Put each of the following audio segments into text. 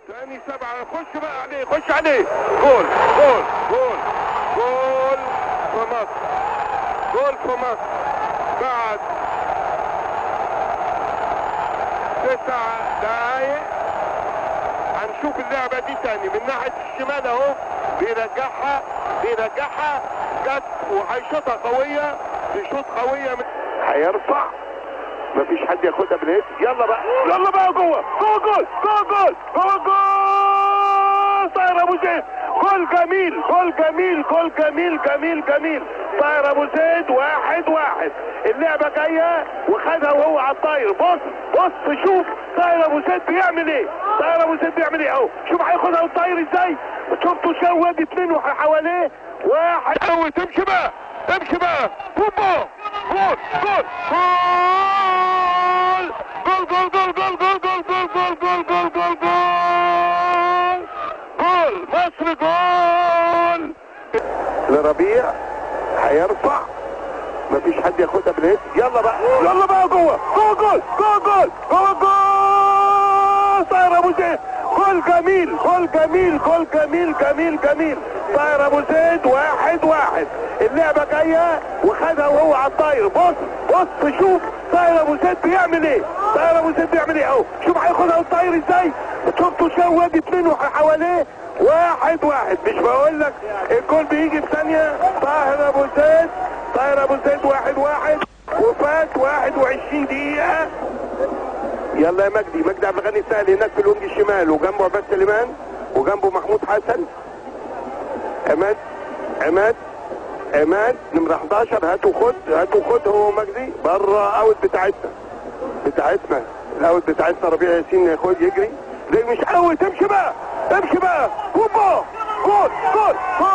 ثاني سبعة خش بقى عليه خش عليه جول جول جول جول في مصر جول في مصر بعد تسع دقايق هنشوف اللعبة دي تاني من ناحية الشمال اهو بيرجعها بيرجعها جت وهيشوطها قوية بيشوط قوية من هيرفع مفيش حد ياخدها بالهيد يلا بقى يلا بقى جوه جوه جول جوه جول جوه جول طاير ابو زيد جول جميل جول جميل جول جميل جميل جميل طاير ابو زيد واحد واحد اللعبه جايه وخدها وهو على الطاير بص بص شوف طاير ابو زيد بيعمل ايه طاير ابو زيد بيعمل ايه اهو شوف هياخدها الطاير ازاي شفتوا شو وادي اتنين وح- حواليه واحد قوي تمشي بقى امشي بقى هوبا جول جول جول جول جول جول جول جول جول جول جول جول جول جول مصر جول لربيع هيرفع مفيش حد ياخدها بالهيد يلا بقى يلا بقى جوه جوه جول جوه جول جوه جول طاير ابو زيد جول جميل جول جميل جول جميل جميل جميل طاير ابو زيد واحد واحد اللعبه جايه وخدها وهو على الطاير بص بص شوف طاير ابو زيد بيعمل ايه طاير ابو زيد بيعمل ايه اهو شوف هياخدها الطاير ازاي شفتوا شو وادي اتنين وح- حواليه واحد واحد مش بقول لك الجول بيجي في ثانيه طاهر ابو زيد طاهر ابو زيد واحد واحد وفات 21 دقيقه يلا يا مجدي مجدي عبد الغني السهل هناك في الوينج الشمال وجنبه عباد سليمان وجنبه محمود حسن عماد عماد عماد نمرة 11 هاتوا خد هاتوا خد هو مجدي بره اوت بتاعتنا بتاعتنا الاوت بتاعتنا ربيع ياسين ياخد يجري ليه مش اوت امشي بقى امشي بقى هوبا جول جول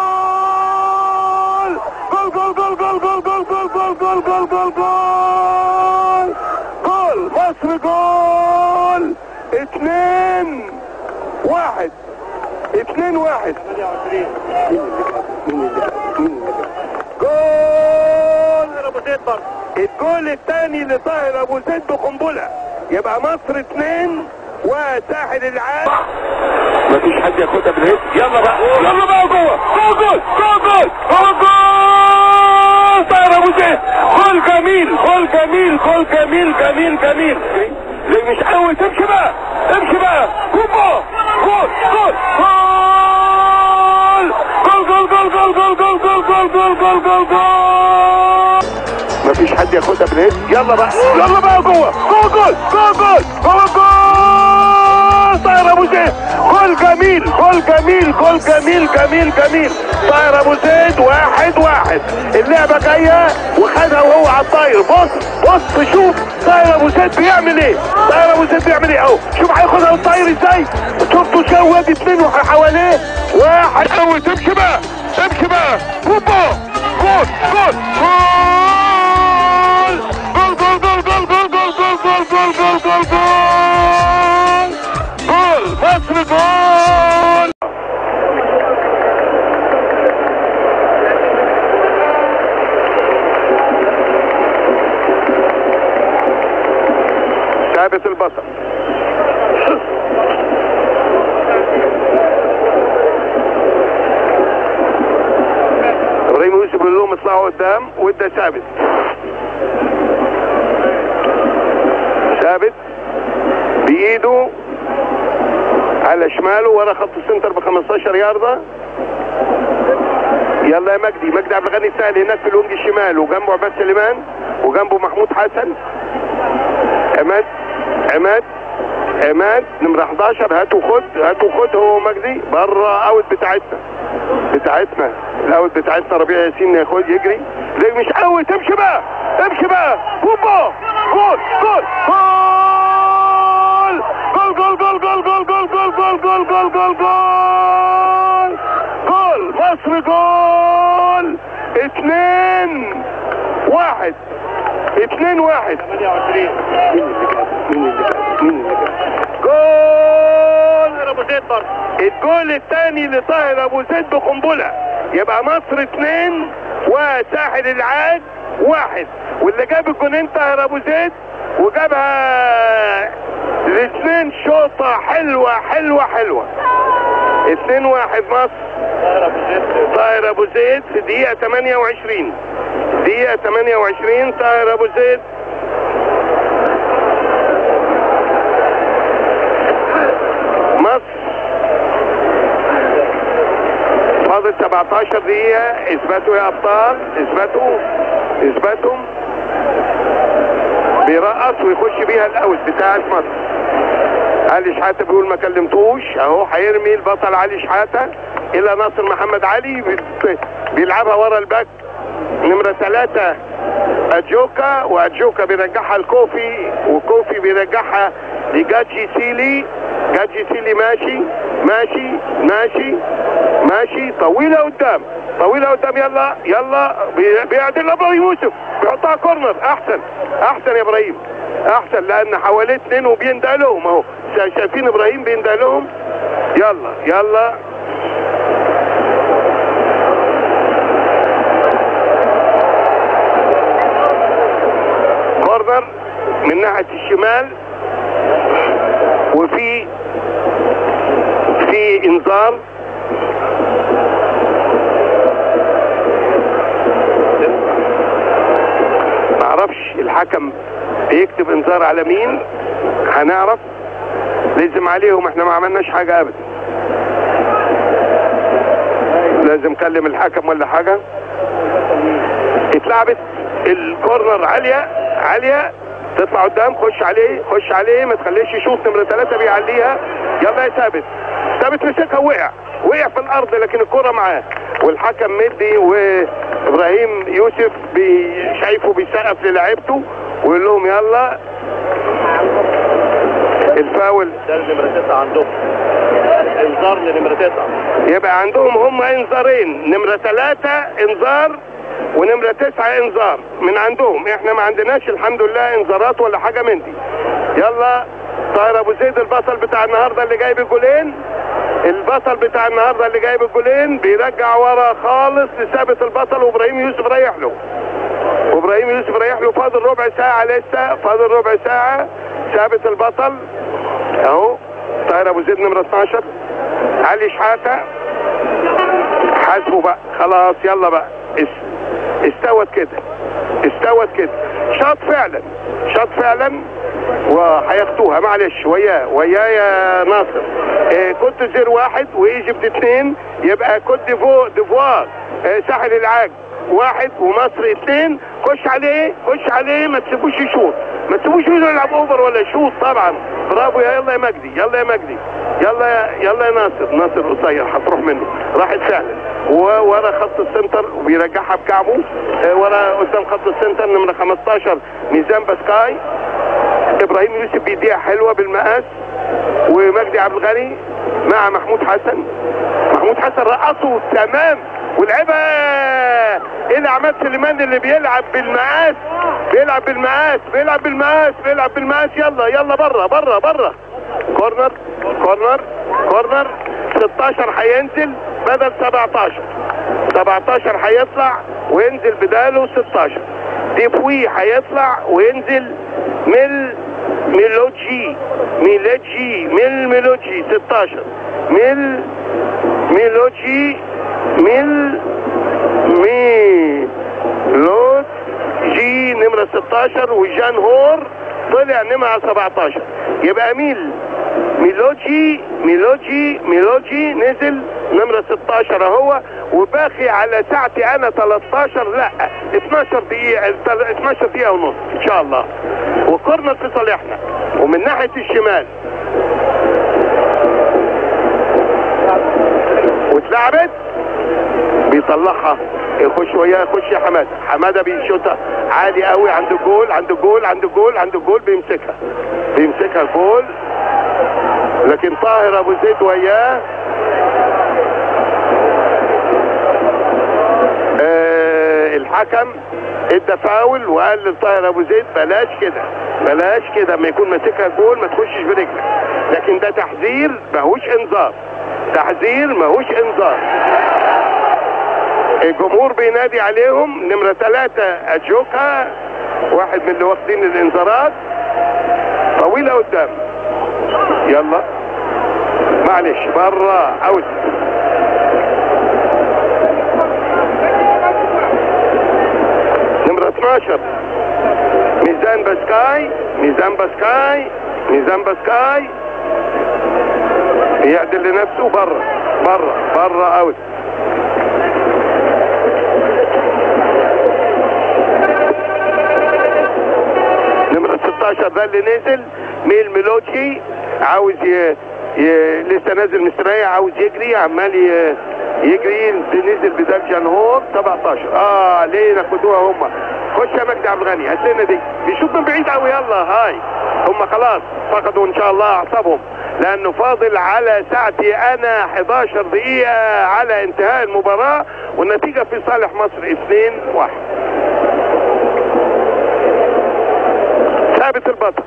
جول جول جول جول جول جول جول جول جول جول جول جول جول مصر جول اتنين واحد اتنين واحد مين اللي جاب؟ مين اللي جاب؟ مين اللي جاب؟ جول ابو زيد برضه الجول الثاني لطاهر ابو زيد بقنبله يبقى مصر اتنين وساحل العاج مفيش حد ياخدها بالهيد يلا بقى يلا بقى جوه جوه جول جوه جول جوه جول طاهر ابو زيد جول جميل جول جميل جول جميل جميل جميل ليه مش قوي تمشي بقى امشي بقى كوبا جول جول جول جول جول جول جول جول جول جول جول جول جول جول مفيش حد ياخدها بالهيد يلا بقى يلا بقى جوه جوه جول جوه جول جوه جول طاهر ابو زيد جول جميل جول جميل جول جميل جميل جميل طاهر ابو زيد واحد واحد اللعبه جايه وخدها وهو على الطاير بص بص شوف طاهر ابو زيد بيعمل ايه طاهر ابو زيد بيعمل ايه اهو شوف هياخدها الطاير ازاي شفتوا شو وادي اتنين وح- حواليه واحد قوي تمشي بقى امشي بقى هوبا جول جول جول جول جول جول جول جول جول جول جول جول جول جول جول مصر جول ثابت البصر ابراهيم يوسف بيقول لهم اطلعوا قدام وادى ثابت ثابت بايده على شماله ورا خط السنتر ب 15 ياردة يلا يا مجدي مجدي عبد الغني السهل هناك في الوينج الشمال وجنبه عباد سليمان وجنبه محمود حسن عماد عماد عماد نمرة 11 هاتوا خد هاتوا خد هو مجدي بره اوت بتاعتنا بتاعتنا الاوت بتاعتنا ربيع ياسين ياخد يجري ليه مش اوت امشي بقى امشي بقى هوبا جول جول جول جول جول جول جول جول جول جول جول جول جول جول جول مصر جول اتنين واحد اتنين واحد مين اللي جاب؟ مين اللي جاب؟ مين اللي جاب؟ جول ابو زيد برضه الجول الثاني لطاهر ابو زيد بقنبله يبقى مصر اتنين وساحل العاج واحد واللي جاب الجونين طاهر ابو زيد وجابها الاثنين شوطة حلوة حلوة حلوة اتنين واحد مصر طاهر ابو زيد في دقيقة 28 دقيقة 28 طاهر ابو زيد مصر فاضل 17 دقيقة اثبتوا يا ابطال اثبتوا اثبتوا بيرقص ويخش بيها الاوت بتاعت مصر علي شحاتة بيقول ما كلمتوش اهو هيرمي البطل علي شحاتة الى ناصر محمد علي بي- بيلعبها ورا الباك نمرة ثلاثة اجوكا واجوكا بيرجعها لكوفي وكوفي بيرجعها لجاجي سيلي جاجي سيلي ماشي ماشي ماشي ماشي طويلة قدام طويلة قدام يلا يلا بي- بيعدل ابراهيم يوسف بيحطها كورنر احسن احسن يا ابراهيم احسن لان حواليه اتنين وبيندى لهم اهو شا- شايفين ابراهيم بيندى لهم يلا يلا كورنر من ناحيه الشمال وفي في انذار معرفش الحكم بيكتب انذار على مين هنعرف لازم عليهم احنا ما عملناش حاجة ابدا لازم كلم الحكم ولا حاجة اتلعبت الكورنر عالية عالية تطلع قدام خش عليه خش عليه ما تخليش يشوط نمرة ثلاثة بيعليها يلا يا ثابت ثابت مسكها وقع وقع في الارض لكن الكرة معاه والحكم مدي وابراهيم يوسف بي شايفه بيسقف للاعيبته ويقول لهم يلا الفاول ده نمرة تسعة عندهم انذار لنمرة تسعة يبقى عندهم هم انذارين نمرة ثلاثة انذار ونمرة تسعة انذار من عندهم احنا ما عندناش الحمد لله انذارات ولا حاجة من دي يلا طاهر ابو زيد البطل بتاع النهاردة اللي جايب الجولين البطل بتاع النهاردة اللي جايب الجولين بيرجع ورا خالص لثابت البطل وابراهيم يوسف رايح له وابراهيم يوسف رايح له فاضل ربع ساعة لسه فاضل ربع ساعة ثابت البطل اهو طاهر ابو زيد نمرة 12 علي شحاتة حاسبه بقى خلاص يلا بقى اس- استوت كده استوت كده شاط فعلا شاط فعلا وهياخدوها معلش وياه وياه يا ناصر إيه كنت زير واحد وايجيبت اثنين يبقى كوت ديفو ديفوار إيه ساحل العاج واحد ومصر اثنين خش عليه خش عليه ما تسيبوش يشوط ما تسيبوش يلعب اوفر ولا يشوط طبعا برافو يا يلا يا مجدي يلا يا مجدي يلا يا يلا يا ناصر ناصر قصير هتروح منه راحت فعلا وورا خط السنتر وبيرجعها بكعبه آه، ورا قدام خط السنتر نمرة 15 ميزان باسكاي ابراهيم يوسف بيديها حلوه بالمقاس ومجدي عبد الغني مع محمود حسن محمود حسن رقصه تمام ولعبها الى عماد سليمان اللي بيلعب بالمقاس بيلعب بالمقاس بيلعب بالمقاس بيلعب بالمقاس يلا يلا بره بره بره كورنر كورنر كورنر 16 هينزل بدل 17 17 هيطلع وينزل بداله 16 ديبوي هيطلع وينزل ميل ميلوجي ميلوجي ميل ميلوجي 16 ميل ميلوجي ميل ميلوجي نمرة 16 وجان هور طلع نمرة 17 يبقى ميل ميلوجي ميلوجي ميلوجي نزل نمرة 16 اهو وباقي على ساعتي انا 13 لا 12 دقيقة 12 دقيقة ونص ان شاء الله وكورنر في صالحنا ومن ناحية الشمال واتلعبت بيطلعها يخش وياه يخش يا حماده حماده بيشوطها عالي قوي عند الجول عند الجول عند الجول عند الجول بيمسكها بيمسكها الجول لكن طاهر ابو زيد وياه آه الحكم ادى فاول وقال لطاهر ابو زيد بلاش كده بلاش كده اما يكون ماسكها جول ما تخشش برجلك لكن ده تحذير ماهوش انذار تحذير ماهوش انذار الجمهور بينادي عليهم نمرة ثلاثة أجوكا واحد من اللي واخدين الانذارات طويلة قدام يلا معلش بره اوت نمرة 12 ميزان بسكاي ميزان بسكاي ميزان بسكاي يعدل لنفسه بره بره بره اوت نمرة 16 ده اللي نزل ميل ميلوتشي عاوز ي... ي... لسه نازل مستريح عاوز يجري عمال ي... يجري نزل بدال جنهور 17 اه ليه ناخدوها هم خش يا مجدي عبد الغني هات لنا دي بيشوط من بعيد قوي يلا هاي هم خلاص فقدوا ان شاء الله اعصابهم لانه فاضل على ساعتي انا 11 دقيقة على انتهاء المباراة والنتيجة في صالح مصر 2 1 ثابت البطل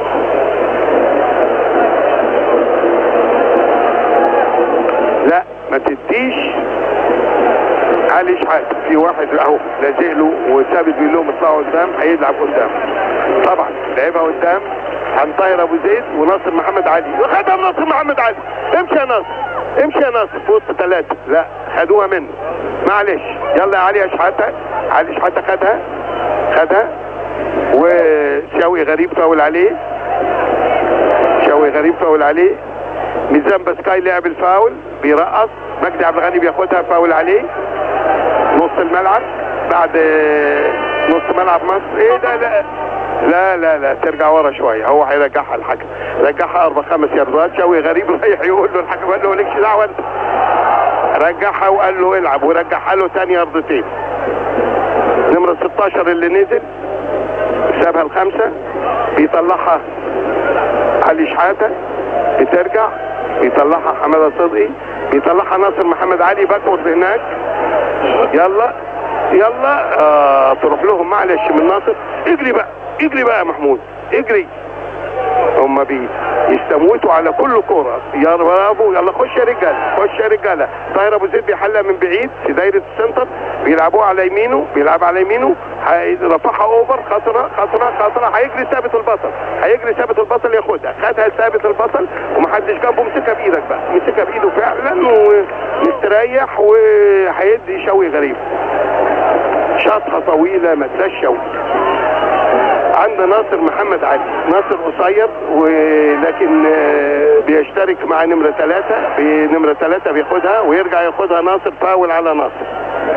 لا ما تديش علي شحاته في واحد اهو لازق له وثابت بيقول لهم اطلعوا قدام هيلعب قدام طبعا لعبها قدام عن طاهر ابو زيد وناصر محمد علي وخدها ناصر محمد علي امشي يا ناصر امشي يا ناصر في وسط ثلاثه لا خدوها منه معلش يلا يا علي يا شحاته علي شحاته خدها خدها وشوقي غريب فاول عليه شوقي غريب فاول عليه ميزان بسكاي لعب الفاول بيرقص مجدي عبد الغني بياخدها فاول عليه نص الملعب بعد نص ملعب مصر ايه ده لا لا لا لا ترجع ورا شويه هو هيرجعها الحكم رجعها اربع خمس ياردات شوقي غريب رايح يقول له الحكم قال له مالكش دعوه انت رجعها وقال له العب ورجعها له ثاني ياردتين نمرة 16 اللي نزل سابها الخمسة بيطلعها علي شحاتة بترجع بيطلعها حمادة صدقي بيطلعها ناصر محمد علي باكورد هناك يلا يلا آه تروح لهم معلش من ناصر اجري بقى اجري بقى يا محمود اجري هم بي يستموتوا على كل كرة يا برافو يلا خش يا رجاله خش يا رجاله طاهر ابو زيد بيحلها من بعيد في دايره السنتر بيلعبوها على يمينه بيلعب على يمينه رفعها اوفر خطره خطره خطره هيجري ثابت البطل هيجري ثابت البطل ياخدها خدها ثابت البطل ومحدش جنبه مسكها بايدك بقى مسكها بايده فعلا ومستريح وهيدي شوي غريب شاطها طويله ما تلاش شوي عند ناصر محمد علي ناصر قصير ولكن بيشترك مع نمرة ثلاثة بنمرة ثلاثة بياخدها ويرجع ياخدها ناصر فاول على ناصر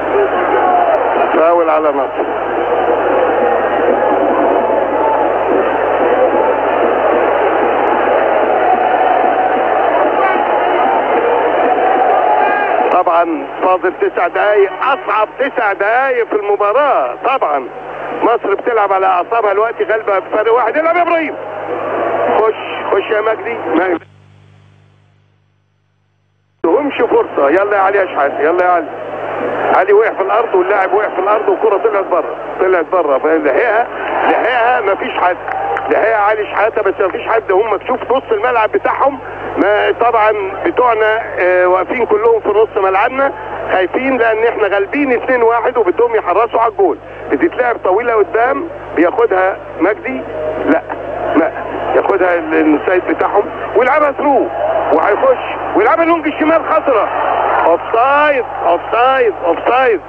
فاول على ناصر طبعا فاضل تسع دقايق اصعب تسع دقايق في المباراة طبعا مصر بتلعب على اعصابها الوقت غالبه بفرق واحد العب يا ابراهيم خش خش يا مجدي مجدي تهمش فرصه يلا يا علي يا شحات يلا يا علي علي وقع في الارض واللاعب وقع في الارض والكره طلعت بره طلعت بره فلحقها لحقها مفيش حد لحقها علي شحاته بس مفيش حد هم تشوف نص الملعب بتاعهم ما طبعا بتوعنا آه واقفين كلهم في نص ملعبنا خايفين لان احنا غالبين 2 1 وبدهم يحرصوا على الجول بتتلعب طويله قدام بياخدها مجدي لا لا ياخدها السيد بتاعهم ويلعبها ثرو وهيخش ويلعبها لونج الشمال خطره اوف سايد اوف سايد اوف سايد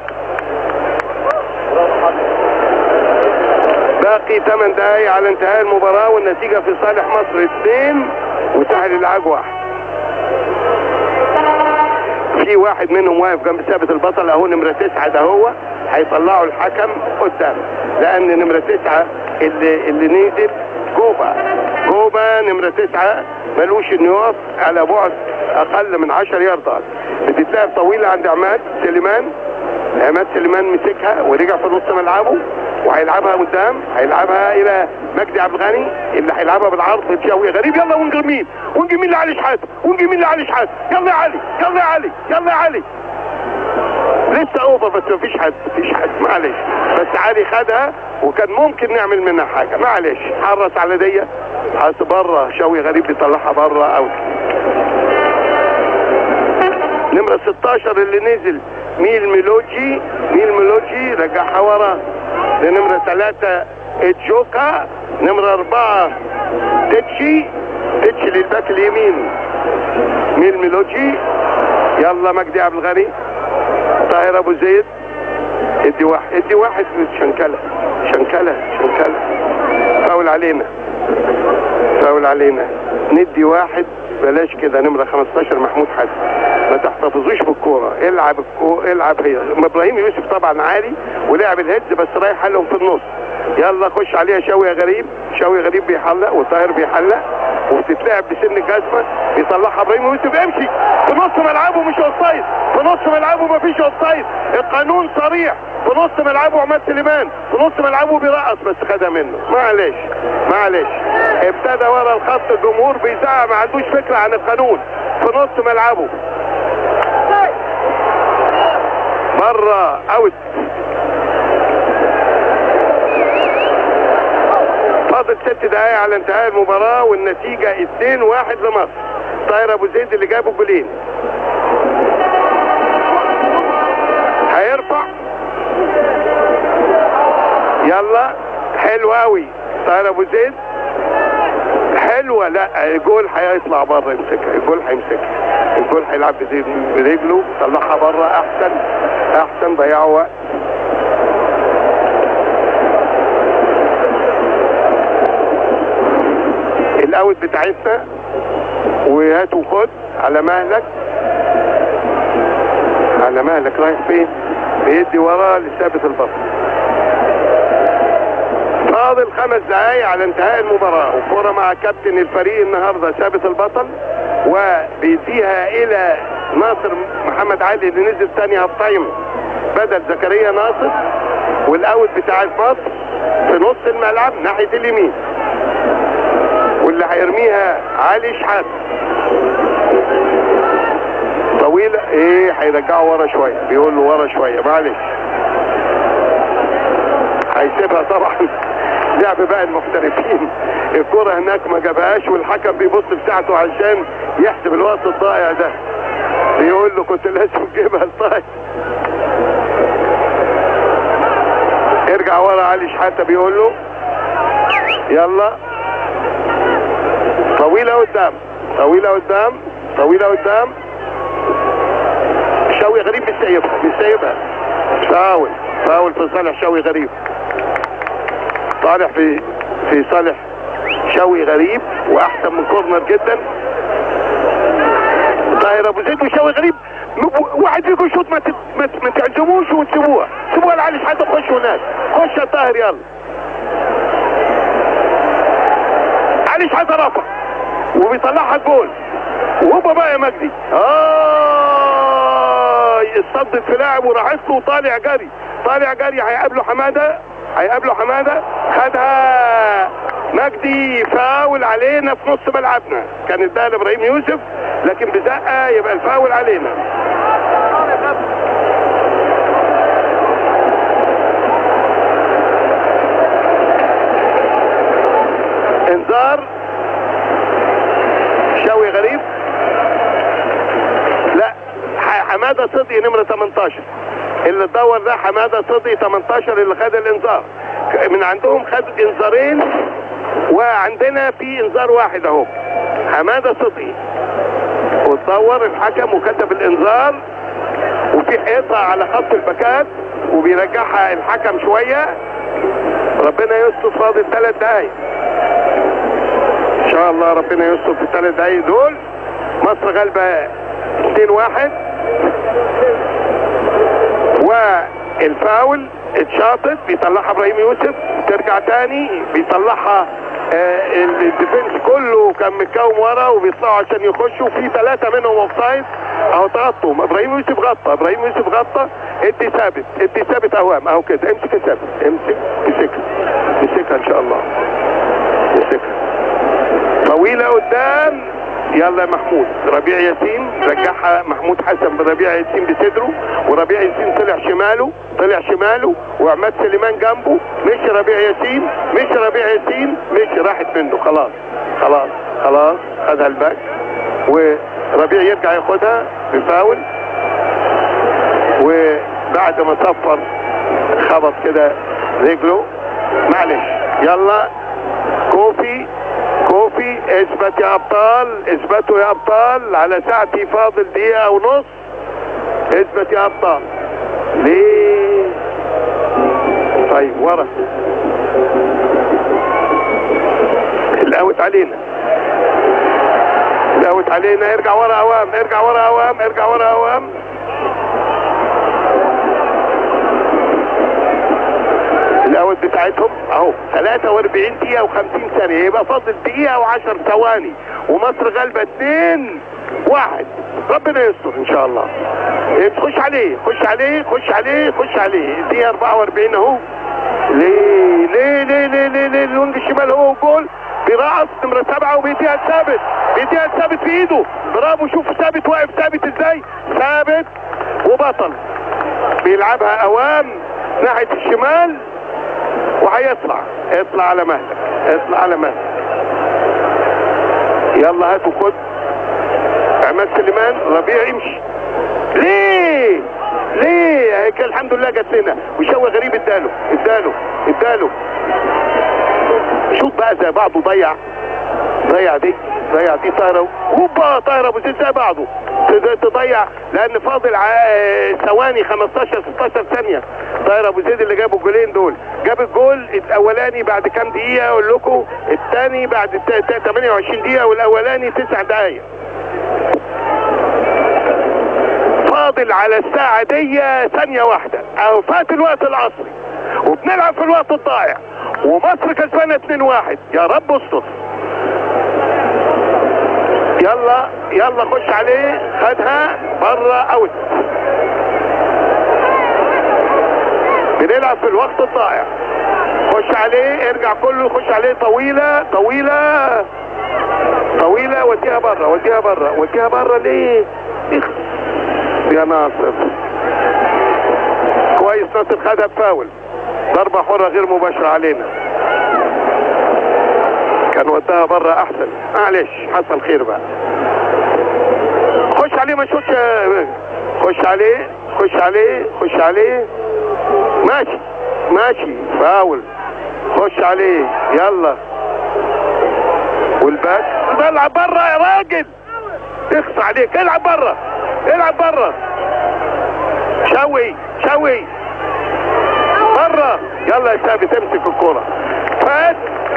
باقي 8 دقايق على انتهاء المباراه والنتيجه في صالح مصر 2 وسهل العاج واحد في واحد منهم واقف جنب ثابت البطل اهو نمره تسعه ده هو هيطلعوا الحكم قدام لان نمره تسعه اللي اللي نزل جوبا جوبا نمره تسعه ملوش انه يقف على بعد اقل من 10 ياردات بتتلعب طويله عند عماد سليمان عماد سليمان مسكها ورجع في نص ملعبه وهيلعبها قدام هيلعبها الى مجدي عبد الغني اللي هيلعبها بالعرض شوقي غريب يلا وينج مين وينج مين لعلي شحاته وينج مين لعلي شحاته يلا يا علي يلا يا علي يلا يا علي لسه اوفر بس مفيش حد مفيش حد معلش بس علي خدها وكان ممكن نعمل منها حاجه معلش حرص على دي حس بره شوقي غريب بيطلعها بره اوت نمرة 16 اللي نزل ميل ميلوجي ميل ميلوجي رجعها ورا لنمرة 3 اتجوكا نمرة 4 تتشي تتش للباك اليمين ميل ميلوجي يلا مجدي عبد الغني طاهر ابو زيد ادي واحد ادي واحد شنكله شنكله شنكله فاول علينا فاول علينا ندي واحد بلاش كده نمره 15 محمود حسن ما تحتفظوش بالكوره العب الكو... العب هي ابراهيم يوسف طبعا عالي ولعب الهيدز بس رايح لهم في النص يلا خش عليها شوي يا غريب شوي غريب بيحلق وطاهر بيحلق وبتتلعب بسن الجزمه بيطلعها ابراهيم يوسف امشي في نص ملعبه مش اوفسايد في نص ملعبه مفيش اوفسايد القانون صريح في نص ملعبه عماد سليمان في نص ملعبه بيرقص بس خدها منه معلش معلش ابتدى ورا الخط الجمهور بيزعق ما عندوش فكره عن القانون في نص ملعبه بره اوت فاضل ست دقايق على انتهاء المباراة والنتيجة 2-1 لمصر طاهر ابو زيد اللي جابه جولين هيرفع يلا حلو قوي طاهر ابو زيد حلوه لا الجول هيطلع بره يمسكها الجول هيمسكها الجول هيلعب برجله طلعها بره احسن احسن ضيعوا وقت الاوت بتاعتنا وهات وخد على مهلك على مهلك رايح فين بيدي وراه لثابت البطل فاضل خمس دقايق على انتهاء المباراة وكرة مع كابتن الفريق النهاردة ثابت البطل وبيديها الى ناصر محمد علي اللي نزل تاني هاف تايم بدل زكريا ناصر والاوت بتاع مصر في نص الملعب ناحية اليمين واللي هيرميها علي شحات طويلة ايه هيرجعه ورا شوية بيقول له ورا شوية معلش هيسيبها طبعا لعب بقى المحترفين الكرة هناك ما جابهاش والحكم بيبص بساعته عشان يحسب الوقت الضائع ده بيقول له كنت لازم تجيبها طيب ارجع ورا علي شحاته بيقول له يلا طويلة قدام طويلة قدام طويلة قدام شوي غريب مش سايبها مش سايبها فاول فاول في صالح شوي غريب صالح في في صالح شوي غريب واحسن من كورنر جدا طاهر ابو زيد وشوي غريب واحد فيكم يشوط ما ما, ما تعزموش وتسيبوها سيبوها لعلي شحاته تخش هناك خش يا طاهر يلا علي شحاته رفع وبيطلعها الجول وهوبا بقى يا مجدي اه اتصدت في لاعب وراحت له وطالع جري طالع جري هيقابله حماده هيقابله حماده خدها مجدي فاول علينا في نص ملعبنا كانت ده لابراهيم يوسف لكن بزقه يبقى الفاول علينا انذار شوي غريب لا حماده صدقي نمره 18 اللي اتدور ده حماده صدقي 18 اللي خد الانذار من عندهم خد انذارين وعندنا في انذار واحد اهو حماده صدقي واتدور الحكم وكتب الانذار وفي حيطه على خط الباكات وبيرجعها الحكم شويه ربنا يستر فاضل ثلاث دقايق ان شاء الله ربنا يستر في الثلاث دقايق دول مصر غالبه 2 1 والفاول اتشاطت بيطلعها ابراهيم يوسف ترجع تاني بيطلعها آه الديفنس كله كان متكون ورا وبيطلعوا عشان يخشوا في ثلاثه منهم اوف سايد اهو تغطوا ابراهيم يوسف غطى ابراهيم يوسف غطى ادي ثابت ادي ثابت اوام اهو كده امسك يا ثابت امسك مسكها مسكها ان شاء الله مسكها طويله قدام يلا يا محمود ربيع ياسين رجعها محمود حسن بربيع ياسين بصدره وربيع ياسين طلع شماله طلع شماله وعماد سليمان جنبه مش ربيع ياسين مش ربيع ياسين مش راحت منه خلاص خلاص خلاص خدها الباك وربيع يرجع ياخدها بفاول وبعد ما صفر خبط كده رجله معلش يلا كوفي كوفي علي اثبت يا ابطال اثبتوا يا ابطال على ساعتي فاضل دقيقة ونص اثبت يا ابطال ليه طيب ورا الاوت علينا الاوت علينا ارجع ورا اوام ارجع ورا اوام ارجع ورا اوام الاوت بتاعتهم اهو 43 دقيقة و50 ثانية يبقى فاضل دقيقة و10 ثواني ومصر غالبة 2 واحد ربنا يستر ان شاء الله إيه، خش عليه خش عليه خش عليه خش عليه دقيقة 44 اهو ليه ليه ليه ليه ليه ليه الوينج الشمال هو الجول بيرقص نمرة سبعة وبيديها ثابت بيديها ثابت في ايده برافو شوف ثابت واقف ثابت ازاي ثابت وبطل بيلعبها اوام ناحية الشمال وهيطلع اطلع على مهلك اطلع على مهلك يلا هاتوا خد عماد سليمان ربيع يمشي ليه ليه هيك الحمد لله جت لنا وشوي غريب اداله اداله اداله شوط بقى زي بعضه ضيع ضيع دي ضيع دي طايره هوبا طايره ابو زيد زي بعضه تد- تضيع لان فاضل ع- ثواني 15 16 ثانيه طايره ابو زيد اللي جابوا الجولين دول جاب الجول الاولاني بعد كام دقيقه اقول لكم الثاني بعد الت- الت- 28 دقيقه والاولاني 9 دقائق فاضل على الساعة دي ثانية واحدة او فات الوقت العصري وبنلعب في الوقت الضايع ومصر كسبانة 2-1 يا رب استر يلا يلا خش عليه خدها بره اوت بنلعب في الوقت الضايع خش عليه ارجع كله خش عليه طويلة طويلة طويلة وديها بره وديها بره وديها بره ليه؟ اخ. يا ناصر كويس ناصر خدها بفاول ضربة حرة غير مباشرة علينا كان وداها بره احسن معلش حصل خير بقى خش عليه ما شوتش خش عليه خش عليه خش عليه ماشي ماشي فاول خش عليه يلا والباك العب بره يا راجل اخص عليك العب بره العب بره شوي شوي بره يلا يا ثابت امسك الكرة فات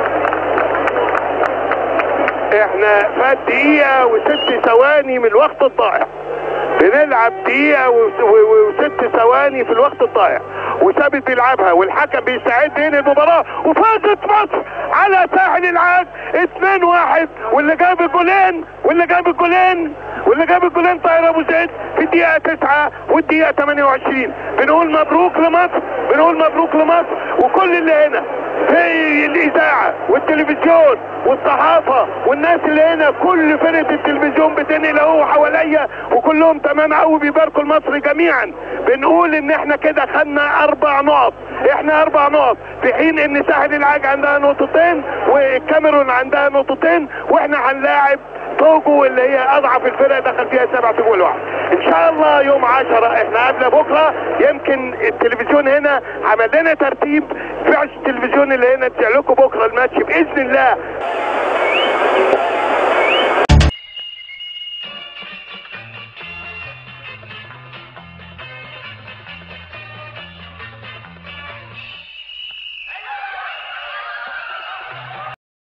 احنا فات دقيقة وست ثواني من الوقت الضائع بنلعب دقيقة وس- و- و- وست ثواني في الوقت الضائع وثابت بيلعبها والحكم بيستعد هنا المباراة وفازت مصر على ساحل العاج 2 1 واللي جاب الجولين واللي جاب الجولين واللي جاب الجولين طاهر ابو زيد في الدقيقة 9 والدقيقة 28 بنقول مبروك لمصر بنقول مبروك لمصر وكل اللي هنا في الاذاعة والتلفزيون والصحافة والناس اللي هنا كل فرقة التلفزيون بتنقل اهو حواليا وكلهم تمام قوي بيباركوا لمصر جميعا بنقول ان احنا كده خدنا اربع نقط احنا اربع نقط في حين ان ساحل العاج عندها نقطتين والكاميرون عندها نقطتين واحنا هنلاعب توجو اللي هي اضعف الفرق دخل فيها سبعة جول واحد ان شاء الله يوم عشرة احنا قبل بكرة يمكن التلفزيون هنا عمل لنا ترتيب في التلفزيون اللي هنا تذيع لكم بكرة الماتش باذن الله